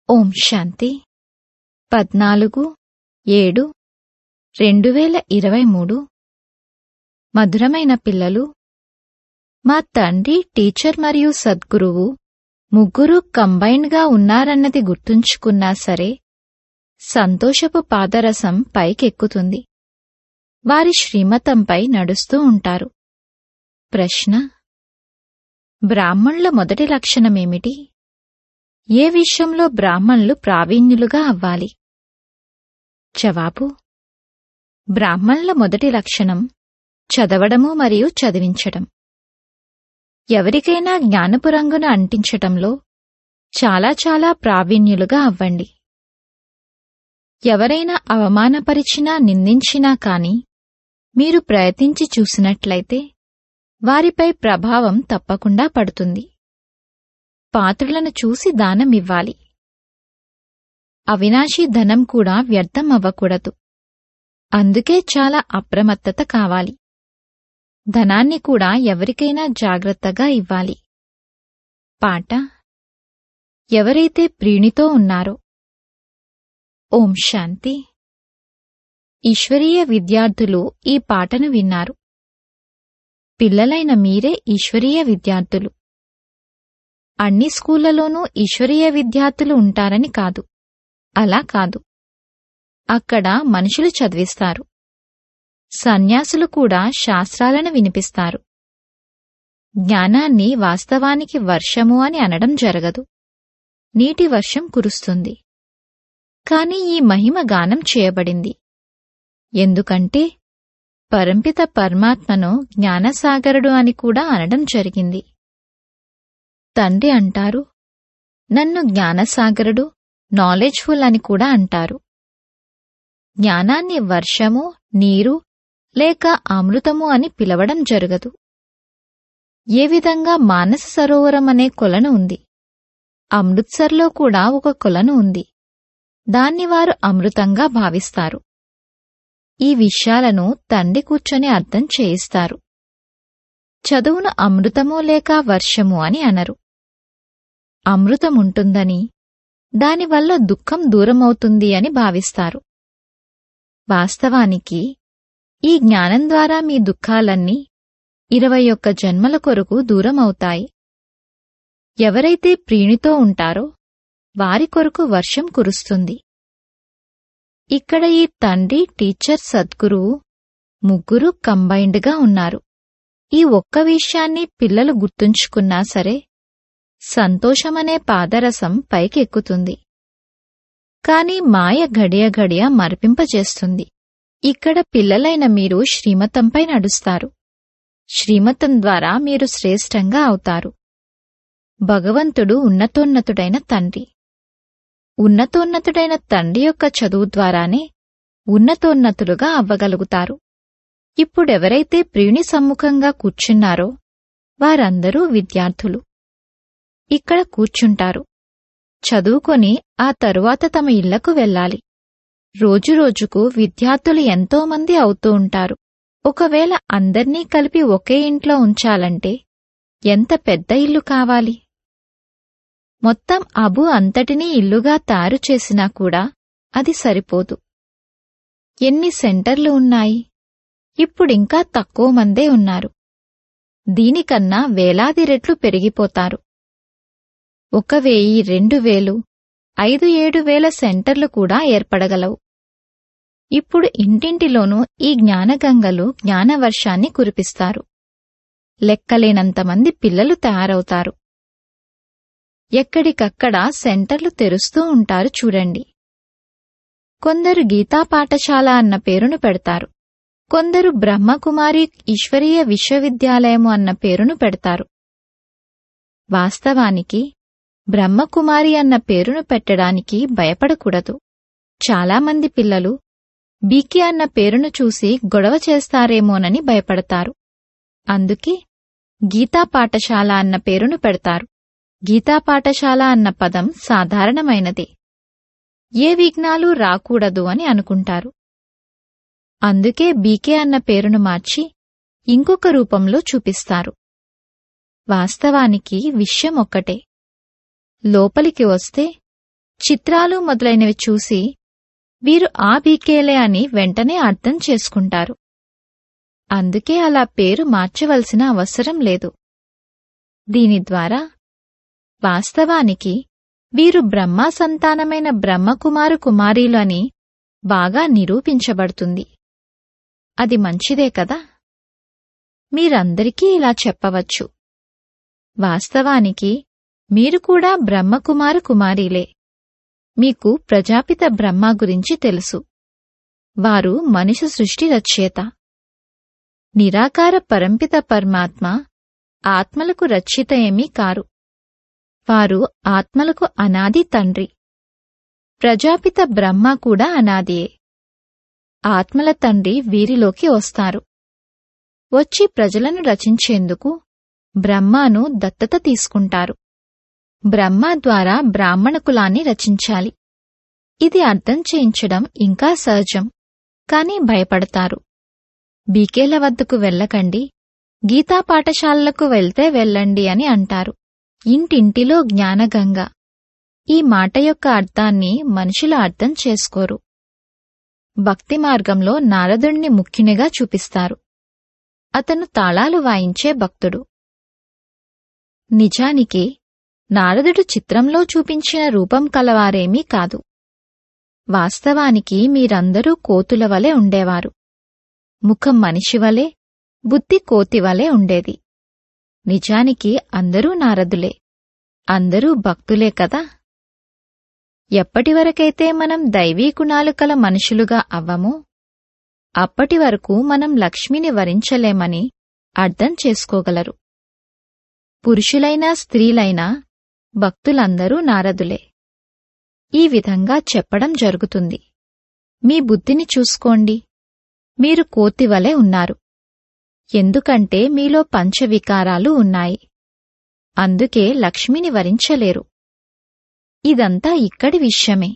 ఓం శాంతి పద్నాలుగు ఏడు రెండు వేల ఇరవై మూడు మధురమైన పిల్లలు మా తండ్రి టీచర్ మరియు సద్గురువు ముగ్గురు కంబైన్డ్గా ఉన్నారన్నది గుర్తుంచుకున్నా సరే సంతోషపు పాదరసం పైకెక్కుతుంది వారి శ్రీమతంపై నడుస్తూ ఉంటారు ప్రశ్న బ్రాహ్మణుల మొదటి లక్షణమేమిటి ఏ విషయంలో బ్రాహ్మణులు ప్రావీణ్యులుగా అవ్వాలి జవాబు బ్రాహ్మణుల మొదటి లక్షణం చదవడము మరియు చదివించటం ఎవరికైనా జ్ఞానపు రంగును అంటించటంలో చాలా చాలా ప్రావీణ్యులుగా అవ్వండి ఎవరైనా అవమానపరిచినా నిందించినా కాని మీరు ప్రయత్నించి చూసినట్లయితే వారిపై ప్రభావం తప్పకుండా పడుతుంది పాత్రులను చూసి దానమివ్వాలి అవినాశీ ధనం కూడా వ్యర్థం అవ్వకూడదు అందుకే చాలా అప్రమత్తత కావాలి ధనాన్ని కూడా ఎవరికైనా జాగ్రత్తగా ఇవ్వాలి పాట ఎవరైతే ప్రీణితో ఉన్నారో ఓం శాంతి ఈశ్వరీయ విద్యార్థులు ఈ పాటను విన్నారు పిల్లలైన మీరే ఈశ్వరీయ విద్యార్థులు అన్ని స్కూళ్లలోనూ ఈశ్వరీయ విద్యార్థులు ఉంటారని కాదు అలా కాదు అక్కడ మనుషులు చదివిస్తారు సన్యాసులు కూడా శాస్త్రాలను వినిపిస్తారు జ్ఞానాన్ని వాస్తవానికి వర్షము అని అనడం జరగదు నీటి వర్షం కురుస్తుంది కాని ఈ మహిమ గానం చేయబడింది ఎందుకంటే పరంపిత పరమాత్మను జ్ఞానసాగరుడు అని కూడా అనడం జరిగింది తండ్రి అంటారు నన్ను జ్ఞానసాగరుడు నాలెడ్జ్ఫుల్ అని కూడా అంటారు జ్ఞానాన్ని వర్షము నీరు లేక అమృతము అని పిలవడం జరగదు ఏ విధంగా మానస సరోవరం అనే కొలను ఉంది అమృత్సర్లో కూడా ఒక కొలను ఉంది దాన్ని వారు అమృతంగా భావిస్తారు ఈ విషయాలను తండ్రి కూర్చొని అర్థం చేయిస్తారు చదువును అమృతము లేక వర్షము అని అనరు అమృతముంటుందని దానివల్ల దుఃఖం దూరమవుతుంది అని భావిస్తారు వాస్తవానికి ఈ జ్ఞానం ద్వారా మీ దుఃఖాలన్నీ ఇరవై ఒక్క జన్మల కొరకు దూరమవుతాయి ఎవరైతే ప్రీణితో ఉంటారో వారి కొరకు వర్షం కురుస్తుంది ఇక్కడ ఈ తండ్రి టీచర్ సద్గురువు ముగ్గురు కంబైన్డ్గా ఉన్నారు ఈ ఒక్క విషయాన్ని పిల్లలు గుర్తుంచుకున్నా సరే సంతోషమనే పాదరసం పైకెక్కుతుంది కాని మాయ గడియ గడియ మరిపింపజేస్తుంది ఇక్కడ పిల్లలైన మీరు శ్రీమతంపై నడుస్తారు శ్రీమతం ద్వారా మీరు శ్రేష్టంగా అవుతారు భగవంతుడు ఉన్నతోన్నతుడైన తండ్రి ఉన్నతోన్నతుడైన తండ్రి యొక్క చదువు ద్వారానే ఉన్నతోన్నతులుగా అవ్వగలుగుతారు ఇప్పుడెవరైతే ప్రియుని సమ్ముఖంగా కూర్చున్నారో వారందరూ విద్యార్థులు ఇక్కడ కూర్చుంటారు చదువుకొని ఆ తరువాత తమ ఇళ్లకు వెళ్ళాలి రోజురోజుకు విద్యార్థులు ఎంతోమంది అవుతూ ఉంటారు ఒకవేళ అందర్నీ కలిపి ఒకే ఇంట్లో ఉంచాలంటే ఎంత పెద్ద ఇల్లు కావాలి మొత్తం అబు అంతటినీ ఇల్లుగా తయారు చేసినా కూడా అది సరిపోదు ఎన్ని సెంటర్లు ఉన్నాయి ఇప్పుడింకా తక్కువ మందే ఉన్నారు దీనికన్నా వేలాది రెట్లు పెరిగిపోతారు ఒక వెయ్యి రెండు వేలు ఐదు ఏడు వేల సెంటర్లు కూడా ఏర్పడగలవు ఇప్పుడు ఇంటింటిలోనూ ఈ జ్ఞానగంగలు జ్ఞానవర్షాన్ని కురిపిస్తారు లెక్కలేనంతమంది పిల్లలు తయారవుతారు ఎక్కడికక్కడ సెంటర్లు తెరుస్తూ ఉంటారు చూడండి కొందరు గీతా పాఠశాల అన్న పేరును పెడతారు కొందరు బ్రహ్మకుమారి ఈశ్వరీయ విశ్వవిద్యాలయము అన్న పేరును పెడతారు వాస్తవానికి బ్రహ్మకుమారి అన్న పేరును పెట్టడానికి భయపడకూడదు చాలామంది పిల్లలు బీకి అన్న పేరును చూసి గొడవ చేస్తారేమోనని భయపడతారు అందుకే గీతా పాఠశాల అన్న పేరును పెడతారు గీతా పాఠశాల అన్న పదం సాధారణమైనదే ఏ విఘ్నాలు రాకూడదు అని అనుకుంటారు అందుకే బీకే అన్న పేరును మార్చి ఇంకొక రూపంలో చూపిస్తారు వాస్తవానికి విషయం ఒక్కటే లోపలికి వస్తే చిత్రాలు మొదలైనవి చూసి వీరు ఆ బీకేలే అని వెంటనే అర్థం చేసుకుంటారు అందుకే అలా పేరు మార్చవలసిన అవసరం లేదు దీని ద్వారా వాస్తవానికి వీరు బ్రహ్మ సంతానమైన బ్రహ్మకుమారు కుమారీలు అని బాగా నిరూపించబడుతుంది అది మంచిదే కదా మీరందరికీ ఇలా చెప్పవచ్చు వాస్తవానికి మీరు కూడా బ్రహ్మకుమారు కుమారీలే మీకు ప్రజాపిత బ్రహ్మ గురించి తెలుసు వారు మనిషి సృష్టి రచయిత నిరాకార పరంపిత పరమాత్మ ఆత్మలకు రక్షిత ఏమీ కారు వారు ఆత్మలకు అనాది తండ్రి ప్రజాపిత బ్రహ్మ కూడా అనాదియే ఆత్మల తండ్రి వీరిలోకి వస్తారు వచ్చి ప్రజలను రచించేందుకు బ్రహ్మను దత్తత తీసుకుంటారు బ్రహ్మ ద్వారా బ్రాహ్మణ కులాన్ని రచించాలి ఇది అర్థం చేయించడం ఇంకా సహజం కాని భయపడతారు బీకేల వద్దకు వెళ్ళకండి గీతా పాఠశాలలకు వెళ్తే వెళ్ళండి అని అంటారు ఇంటింటిలో జ్ఞానగంగ ఈ మాట యొక్క అర్థాన్ని మనుషులు అర్థం చేసుకోరు భక్తి మార్గంలో నారదుణ్ణి ముఖ్యునిగా చూపిస్తారు అతను తాళాలు వాయించే భక్తుడు నిజానికి నారదుడు చిత్రంలో చూపించిన రూపం కలవారేమీ కాదు వాస్తవానికి మీరందరూ కోతుల వలె ఉండేవారు ముఖం మనిషి వలె బుద్ధి కోతి వలె ఉండేది నిజానికి అందరూ నారదులే అందరూ భక్తులే కదా ఎప్పటివరకైతే మనం దైవీ గుణాలు కల మనుషులుగా అవ్వమో అప్పటి వరకు మనం లక్ష్మిని వరించలేమని అర్థం చేసుకోగలరు పురుషులైనా స్త్రీలైనా భక్తులందరూ నారదులే ఈ విధంగా చెప్పడం జరుగుతుంది మీ బుద్ధిని చూసుకోండి మీరు కోతివలే ఉన్నారు ఎందుకంటే మీలో పంచవికారాలు ఉన్నాయి అందుకే లక్ష్మిని వరించలేరు ఇదంతా ఇక్కడి విషయమే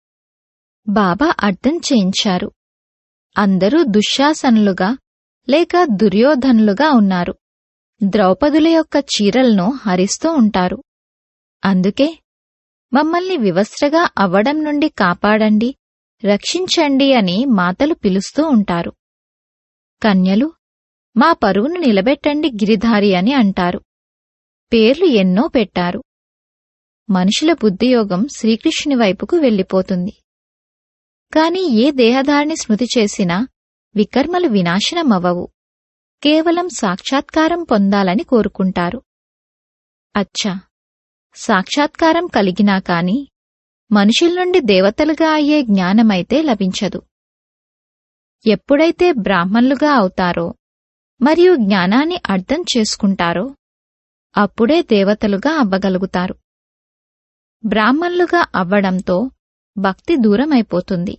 బాబా అర్థం చేయించారు అందరూ దుశ్శాసనులుగా లేక దుర్యోధనులుగా ఉన్నారు ద్రౌపదుల యొక్క చీరలను హరిస్తూ ఉంటారు అందుకే మమ్మల్ని వివస్త్రగా అవ్వడం నుండి కాపాడండి రక్షించండి అని మాతలు పిలుస్తూ ఉంటారు కన్యలు మా పరువును నిలబెట్టండి గిరిధారి అని అంటారు పేర్లు ఎన్నో పెట్టారు మనుషుల బుద్ధియోగం శ్రీకృష్ణుని వైపుకు వెళ్ళిపోతుంది కాని ఏ దేహధారిని స్మృతి చేసినా వికర్మలు వినాశనమవ్వవు కేవలం సాక్షాత్కారం పొందాలని కోరుకుంటారు అచ్చా సాక్షాత్కారం కలిగినా కాని మనుషుల నుండి దేవతలుగా అయ్యే జ్ఞానమైతే లభించదు ఎప్పుడైతే బ్రాహ్మణులుగా అవుతారో మరియు జ్ఞానాన్ని అర్థం చేసుకుంటారో అప్పుడే దేవతలుగా అవ్వగలుగుతారు బ్రాహ్మణులుగా అవ్వడంతో భక్తి దూరమైపోతుంది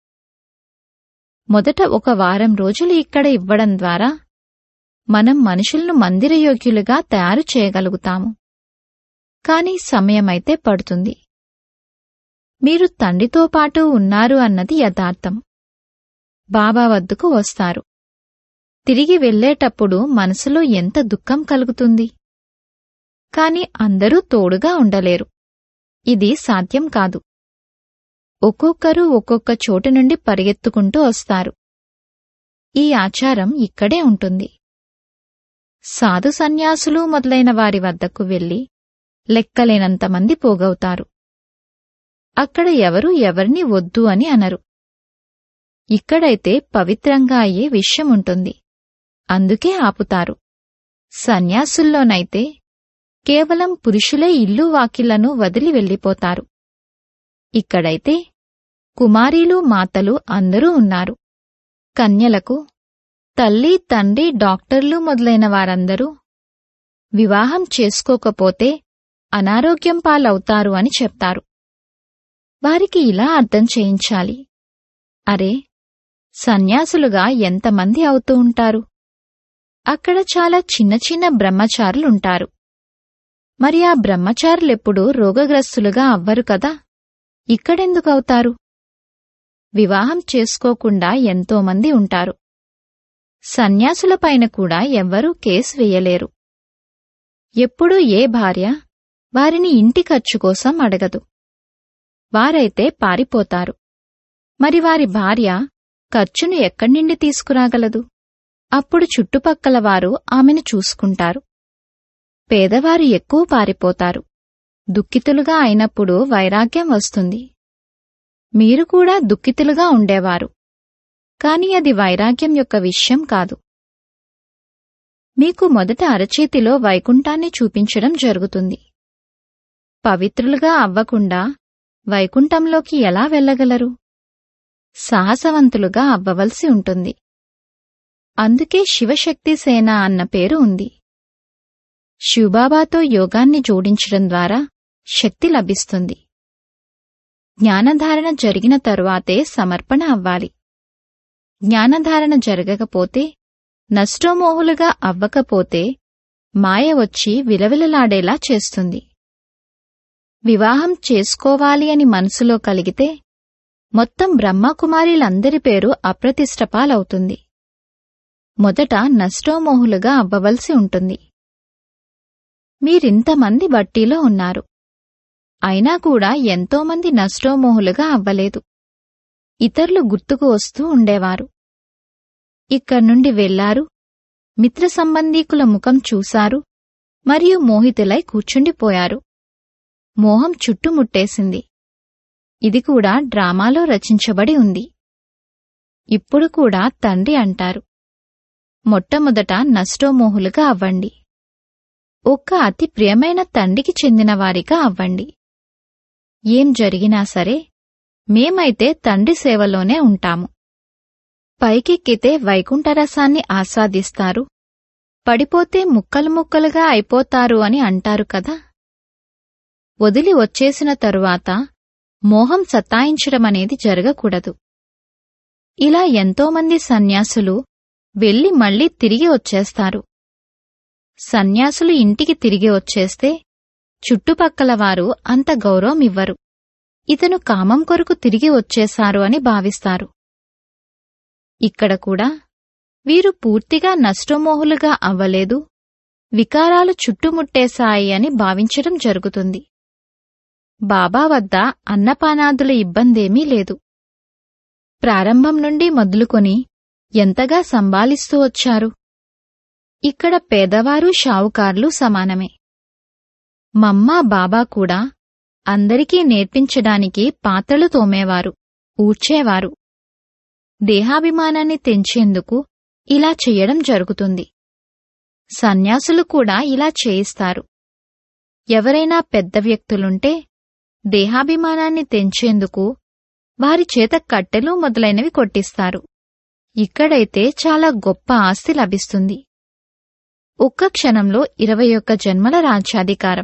మొదట ఒక వారం రోజులు ఇక్కడ ఇవ్వడం ద్వారా మనం మనుషులను మందిరయోగ్యులుగా తయారు చేయగలుగుతాము కాని సమయమైతే పడుతుంది మీరు తండ్రితో పాటు ఉన్నారు అన్నది యథార్థం బాబా వద్దకు వస్తారు తిరిగి వెళ్లేటప్పుడు మనసులో ఎంత దుఃఖం కలుగుతుంది కాని అందరూ తోడుగా ఉండలేరు ఇది సాధ్యం కాదు ఒక్కొక్కరు ఒక్కొక్క చోటు నుండి పరిగెత్తుకుంటూ వస్తారు ఈ ఆచారం ఇక్కడే ఉంటుంది సాధు సన్యాసులు మొదలైన వారి వద్దకు వెళ్లి లెక్కలేనంతమంది పోగవుతారు అక్కడ ఎవరూ ఎవరిని వద్దు అని అనరు ఇక్కడైతే పవిత్రంగా అయ్యే విషయం ఉంటుంది అందుకే ఆపుతారు సన్యాసుల్లోనైతే కేవలం పురుషులే ఇల్లు వాకిళ్లను వదిలి వెళ్ళిపోతారు ఇక్కడైతే కుమారీలు మాతలు అందరూ ఉన్నారు కన్యలకు తల్లి తండ్రి డాక్టర్లు మొదలైన వారందరూ వివాహం చేసుకోకపోతే అనారోగ్యం పాలవుతారు అని చెప్తారు వారికి ఇలా అర్థం చేయించాలి అరే సన్యాసులుగా ఎంతమంది అవుతూ ఉంటారు అక్కడ చాలా చిన్న చిన్న బ్రహ్మచారులుంటారు మరి ఆ బ్రహ్మచారులెప్పుడు రోగగ్రస్తులుగా అవ్వరు కదా ఇక్కడెందుకు అవుతారు వివాహం చేసుకోకుండా ఎంతోమంది ఉంటారు సన్యాసులపైన కూడా ఎవ్వరూ కేసు వేయలేరు ఎప్పుడూ ఏ భార్య వారిని ఇంటి ఖర్చు కోసం అడగదు వారైతే పారిపోతారు మరి వారి భార్య ఖర్చును ఎక్కడి నుండి తీసుకురాగలదు అప్పుడు చుట్టుపక్కల వారు ఆమెను చూసుకుంటారు పేదవారు ఎక్కువ పారిపోతారు దుఃఖితులుగా అయినప్పుడు వైరాగ్యం వస్తుంది మీరు కూడా దుఃఖితులుగా ఉండేవారు కాని అది వైరాగ్యం యొక్క విషయం కాదు మీకు మొదట అరచేతిలో వైకుంఠాన్ని చూపించడం జరుగుతుంది పవిత్రులుగా అవ్వకుండా వైకుంఠంలోకి ఎలా వెళ్ళగలరు సాహసవంతులుగా అవ్వవలసి ఉంటుంది అందుకే శివశక్తి సేన అన్న పేరు ఉంది శివబాబాతో యోగాన్ని జోడించడం ద్వారా శక్తి లభిస్తుంది జ్ఞానధారణ జరిగిన తరువాతే సమర్పణ అవ్వాలి జ్ఞానధారణ జరగకపోతే నష్టోమోహులుగా అవ్వకపోతే మాయ వచ్చి విలవిలలాడేలా చేస్తుంది వివాహం చేసుకోవాలి అని మనసులో కలిగితే మొత్తం బ్రహ్మకుమారిలందరి పేరు అప్రతిష్టపాలవుతుంది మొదట నష్టోమోహులుగా అవ్వవలసి ఉంటుంది మీరింతమంది బట్టీలో ఉన్నారు అయినా కూడా ఎంతోమంది నష్టోమోహులుగా అవ్వలేదు ఇతరులు గుర్తుకు వస్తూ ఉండేవారు ఇక్కడ్నుండి వెళ్లారు మిత్ర సంబంధీకుల ముఖం చూశారు మరియు మోహితులై కూర్చుండిపోయారు మోహం చుట్టుముట్టేసింది ఇది కూడా డ్రామాలో రచించబడి ఉంది ఇప్పుడు కూడా తండ్రి అంటారు మొట్టమొదట నష్టోమోహులుగా అవ్వండి ఒక్క అతి ప్రియమైన తండ్రికి చెందినవారిగా అవ్వండి ఏం జరిగినా సరే మేమైతే తండ్రి సేవలోనే ఉంటాము పైకెక్కితే వైకుంఠరసాన్ని ఆస్వాదిస్తారు పడిపోతే ముక్కలు ముక్కలుగా అయిపోతారు అని అంటారు కదా వదిలి వచ్చేసిన తరువాత మోహం సతాయించడమనేది జరగకూడదు ఇలా ఎంతోమంది సన్యాసులు వెళ్లి మళ్లీ తిరిగి వచ్చేస్తారు సన్యాసులు ఇంటికి తిరిగి వచ్చేస్తే చుట్టుపక్కల వారు అంత గౌరవమివ్వరు ఇతను కామం కొరకు తిరిగి వచ్చేశారు అని భావిస్తారు ఇక్కడ కూడా వీరు పూర్తిగా నష్టమోహులుగా అవ్వలేదు వికారాలు చుట్టుముట్టేశాయి అని భావించడం జరుగుతుంది బాబా వద్ద అన్నపానాదుల ఇబ్బందేమీ లేదు ప్రారంభం నుండి మొదలుకొని ఎంతగా సంభాలిస్తూ వచ్చారు ఇక్కడ పేదవారు షావుకార్లు సమానమే మమ్మ బాబా కూడా అందరికీ నేర్పించడానికి పాత్రలు తోమేవారు ఊడ్చేవారు దేహాభిమానాన్ని తెంచేందుకు ఇలా చెయ్యడం జరుగుతుంది సన్యాసులు కూడా ఇలా చేయిస్తారు ఎవరైనా పెద్ద వ్యక్తులుంటే దేహాభిమానాన్ని తెంచేందుకు వారి చేత కట్టెలు మొదలైనవి కొట్టిస్తారు ఇక్కడైతే చాలా గొప్ప ఆస్తి లభిస్తుంది ఒక్క క్షణంలో ఇరవై ఒక్క జన్మల రాజ్యాధికారం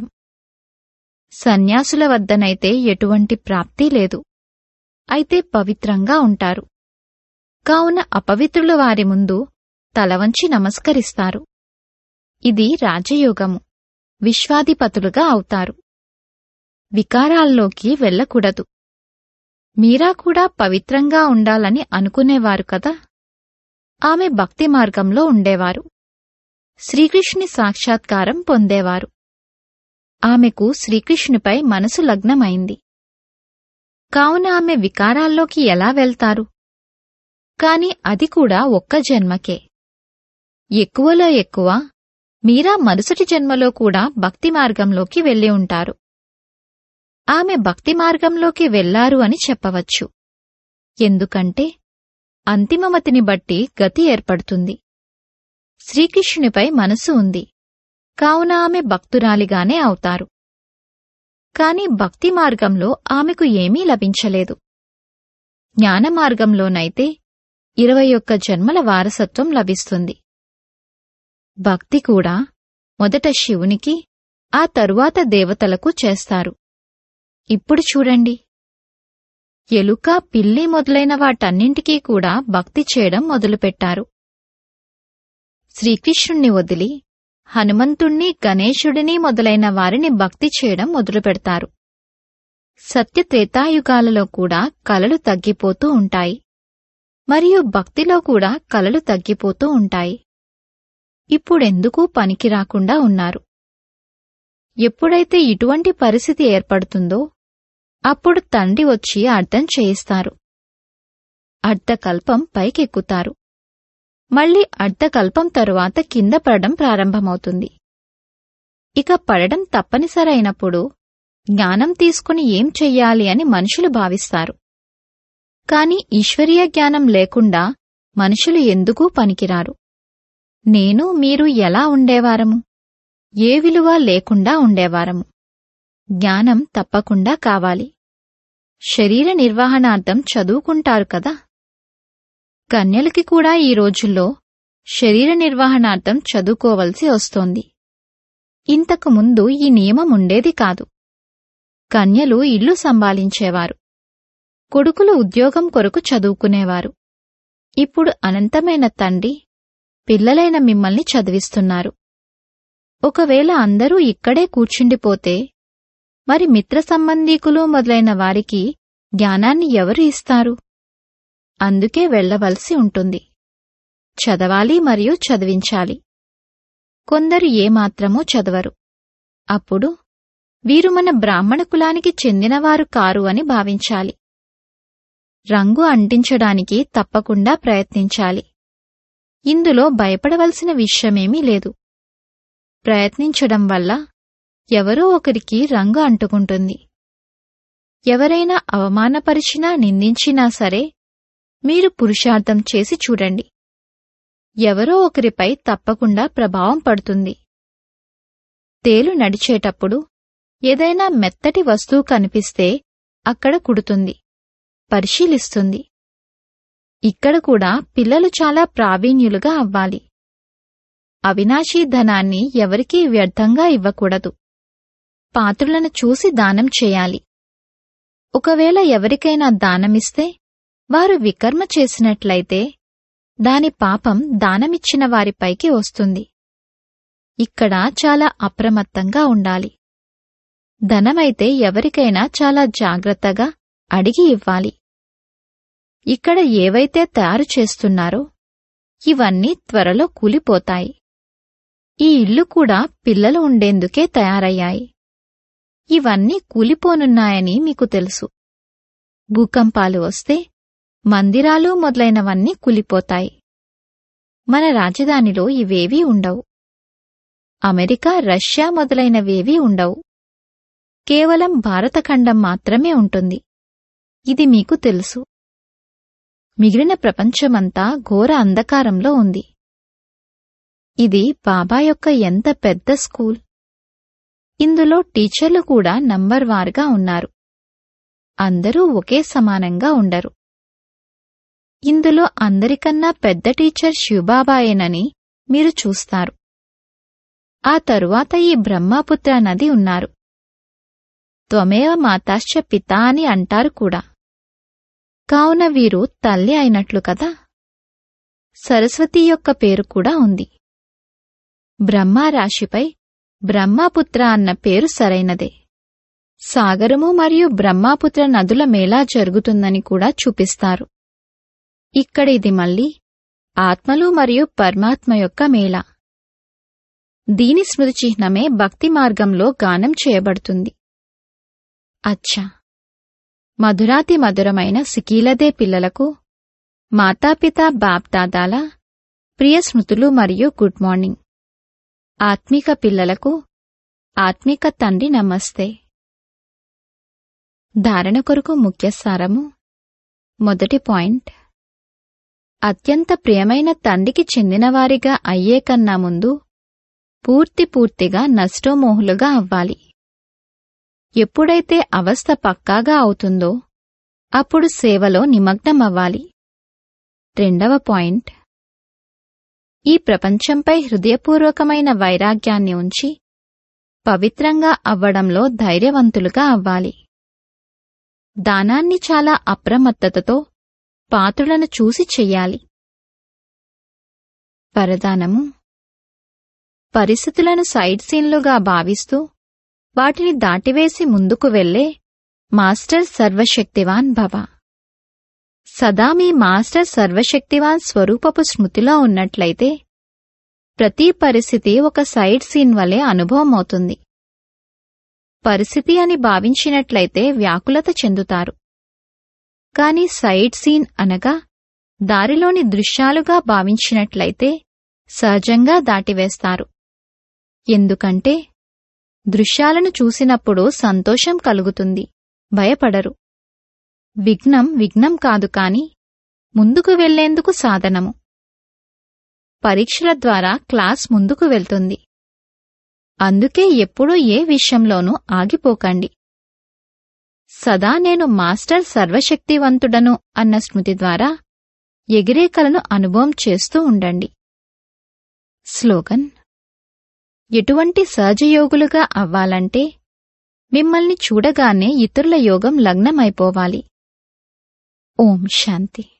సన్యాసుల వద్దనైతే ఎటువంటి ప్రాప్తి లేదు అయితే పవిత్రంగా ఉంటారు కావున అపవిత్రుల వారి ముందు తలవంచి నమస్కరిస్తారు ఇది రాజయోగము విశ్వాధిపతులుగా అవుతారు వికారాల్లోకి వెళ్ళకూడదు మీరా కూడా పవిత్రంగా ఉండాలని అనుకునేవారు కదా ఆమె భక్తి మార్గంలో ఉండేవారు శ్రీకృష్ణుని సాక్షాత్కారం పొందేవారు ఆమెకు శ్రీకృష్ణుపై మనసు లగ్నమైంది కావున ఆమె వికారాల్లోకి ఎలా వెళ్తారు కాని అది కూడా ఒక్క జన్మకే ఎక్కువలో ఎక్కువ మీరా మరుసటి జన్మలో కూడా భక్తి మార్గంలోకి వెళ్ళి ఉంటారు ఆమె భక్తి మార్గంలోకి వెళ్లారు అని చెప్పవచ్చు ఎందుకంటే అంతిమమతిని బట్టి గతి ఏర్పడుతుంది శ్రీకృష్ణునిపై మనసు ఉంది కావున ఆమె భక్తురాలిగానే అవుతారు కాని భక్తి మార్గంలో ఆమెకు ఏమీ లభించలేదు జ్ఞాన మార్గంలోనైతే ఇరవై ఒక్క జన్మల వారసత్వం లభిస్తుంది భక్తి కూడా మొదట శివునికి ఆ తరువాత దేవతలకు చేస్తారు ఇప్పుడు చూడండి ఎలుక పిల్లి మొదలైన వాటన్నింటికీ కూడా భక్తి చేయడం మొదలుపెట్టారు శ్రీకృష్ణుణ్ణి వదిలి హనుమంతుణ్ణి గణేశుడిని మొదలైన వారిని భక్తి చేయడం మొదలుపెడతారు సత్య త్రేతాయుగాలలో కూడా కలలు తగ్గిపోతూ ఉంటాయి మరియు భక్తిలో కూడా కలలు తగ్గిపోతూ ఉంటాయి ఇప్పుడెందుకు పనికి రాకుండా ఉన్నారు ఎప్పుడైతే ఇటువంటి పరిస్థితి ఏర్పడుతుందో అప్పుడు తండ్రి వచ్చి అర్థం చేయిస్తారు అర్ధకల్పం పైకెక్కుతారు మళ్ళీ అర్ధకల్పం తరువాత కింద పడడం ప్రారంభమవుతుంది ఇక పడడం తప్పనిసరైనప్పుడు జ్ఞానం తీసుకుని ఏం చెయ్యాలి అని మనుషులు భావిస్తారు కాని ఈశ్వరీయ జ్ఞానం లేకుండా మనుషులు ఎందుకూ పనికిరారు నేను మీరు ఎలా ఉండేవారము ఏ విలువ లేకుండా ఉండేవారము జ్ఞానం తప్పకుండా కావాలి శరీర నిర్వహణార్థం చదువుకుంటారు కదా కన్యలకి కూడా ఈ రోజుల్లో శరీర నిర్వహణార్థం చదువుకోవలసి వస్తోంది ఇంతకు ముందు ఈ నియమం ఉండేది కాదు కన్యలు ఇల్లు సంభాళించేవారు కొడుకులు ఉద్యోగం కొరకు చదువుకునేవారు ఇప్పుడు అనంతమైన తండ్రి పిల్లలైన మిమ్మల్ని చదివిస్తున్నారు ఒకవేళ అందరూ ఇక్కడే కూర్చుండిపోతే మరి మిత్ర సంబంధీకులు మొదలైన వారికి జ్ఞానాన్ని ఎవరు ఇస్తారు అందుకే వెళ్లవలసి ఉంటుంది చదవాలి మరియు చదివించాలి కొందరు ఏమాత్రమూ చదవరు అప్పుడు వీరు మన బ్రాహ్మణ కులానికి చెందినవారు కారు అని భావించాలి రంగు అంటించడానికి తప్పకుండా ప్రయత్నించాలి ఇందులో భయపడవలసిన విషయమేమీ లేదు ప్రయత్నించడం వల్ల ఎవరో ఒకరికి రంగు అంటుకుంటుంది ఎవరైనా అవమానపరిచినా నిందించినా సరే మీరు పురుషార్థం చేసి చూడండి ఎవరో ఒకరిపై తప్పకుండా ప్రభావం పడుతుంది తేలు నడిచేటప్పుడు ఏదైనా మెత్తటి వస్తువు కనిపిస్తే అక్కడ కుడుతుంది పరిశీలిస్తుంది ఇక్కడ కూడా పిల్లలు చాలా ప్రావీణ్యులుగా అవ్వాలి అవినాశీ ధనాన్ని ఎవరికీ వ్యర్థంగా ఇవ్వకూడదు పాత్రులను చూసి దానం చేయాలి ఒకవేళ ఎవరికైనా దానమిస్తే వారు వికర్మ చేసినట్లయితే దాని పాపం దానమిచ్చిన వారిపైకి వస్తుంది ఇక్కడ చాలా అప్రమత్తంగా ఉండాలి ధనమైతే ఎవరికైనా చాలా జాగ్రత్తగా అడిగి ఇవ్వాలి ఇక్కడ ఏవైతే తయారు చేస్తున్నారో ఇవన్నీ త్వరలో కూలిపోతాయి ఈ ఇల్లు కూడా పిల్లలు ఉండేందుకే తయారయ్యాయి ఇవన్నీ కూలిపోనున్నాయని మీకు తెలుసు భూకంపాలు వస్తే మందిరాలు మొదలైనవన్నీ కూలిపోతాయి మన రాజధానిలో ఇవేవీ ఉండవు అమెరికా రష్యా మొదలైనవేవీ ఉండవు కేవలం భారతఖండం మాత్రమే ఉంటుంది ఇది మీకు తెలుసు మిగిలిన ప్రపంచమంతా ఘోర అంధకారంలో ఉంది ఇది బాబా యొక్క ఎంత పెద్ద స్కూల్ ఇందులో టీచర్లు కూడా నంబర్ వారుగా ఉన్నారు అందరూ ఒకే సమానంగా ఉండరు ఇందులో అందరికన్నా పెద్ద టీచర్ శివబాబాయేనని మీరు చూస్తారు ఆ తరువాత ఈ బ్రహ్మపుత్ర నది ఉన్నారు త్వమేవ మాతాశ్చ పిత అని అంటారు కూడా కావున వీరు తల్లి అయినట్లు కదా సరస్వతి యొక్క పేరు కూడా ఉంది బ్రహ్మ రాశిపై బ్రహ్మపుత్ర అన్న పేరు సరైనదే సాగరము మరియు బ్రహ్మపుత్ర నదుల మేళా జరుగుతుందని కూడా చూపిస్తారు ఇక్కడ ఇది మళ్ళీ ఆత్మలు మరియు పరమాత్మ యొక్క మేళా దీని స్మృతి చిహ్నమే భక్తి మార్గంలో గానం చేయబడుతుంది అచ్చా మధురాతి మధురమైన సికీలదే పిల్లలకు మాతాపిత బాప్దాదాల ప్రియ స్మృతులు మరియు గుడ్ మార్నింగ్ ఆత్మిక పిల్లలకు ఆత్మిక తండ్రి నమస్తే ధారణ కొరకు ముఖ్య సారము మొదటి పాయింట్ అత్యంత ప్రియమైన తండ్రికి చెందినవారిగా అయ్యే కన్నా ముందు పూర్తి పూర్తిగా నష్టోమోహులుగా అవ్వాలి ఎప్పుడైతే అవస్థ పక్కాగా అవుతుందో అప్పుడు సేవలో నిమగ్నమవ్వాలి రెండవ పాయింట్ ఈ ప్రపంచంపై హృదయపూర్వకమైన వైరాగ్యాన్ని ఉంచి పవిత్రంగా అవ్వడంలో ధైర్యవంతులుగా అవ్వాలి దానాన్ని చాలా అప్రమత్తతతో పాత్రులను చూసి చెయ్యాలి వరదానము పరిస్థితులను సైడ్ సీన్లుగా భావిస్తూ వాటిని దాటివేసి ముందుకు వెళ్లే మాస్టర్ సర్వశక్తివాన్ భవ సదా మీ మాస్టర్ సర్వశక్తివాన్ స్వరూపపు స్మృతిలో ఉన్నట్లయితే ప్రతి పరిస్థితి ఒక సైడ్ సీన్ వలె అనుభవం అవుతుంది పరిస్థితి అని భావించినట్లయితే వ్యాకులత చెందుతారు కాని సైడ్ సీన్ అనగా దారిలోని దృశ్యాలుగా భావించినట్లయితే సహజంగా దాటివేస్తారు ఎందుకంటే దృశ్యాలను చూసినప్పుడు సంతోషం కలుగుతుంది భయపడరు విఘ్నం విఘ్నం కాదు కాని ముందుకు వెళ్లేందుకు సాధనము పరీక్షల ద్వారా క్లాస్ ముందుకు వెళ్తుంది అందుకే ఎప్పుడూ ఏ విషయంలోనూ ఆగిపోకండి సదా నేను మాస్టర్ సర్వశక్తివంతుడను అన్న స్మృతి ద్వారా ఎగిరే కలను అనుభవం చేస్తూ ఉండండి స్లోగన్ ఎటువంటి సహజయోగులుగా అవ్వాలంటే మిమ్మల్ని చూడగానే ఇతరుల యోగం లగ్నమైపోవాలి ఓం శాంతి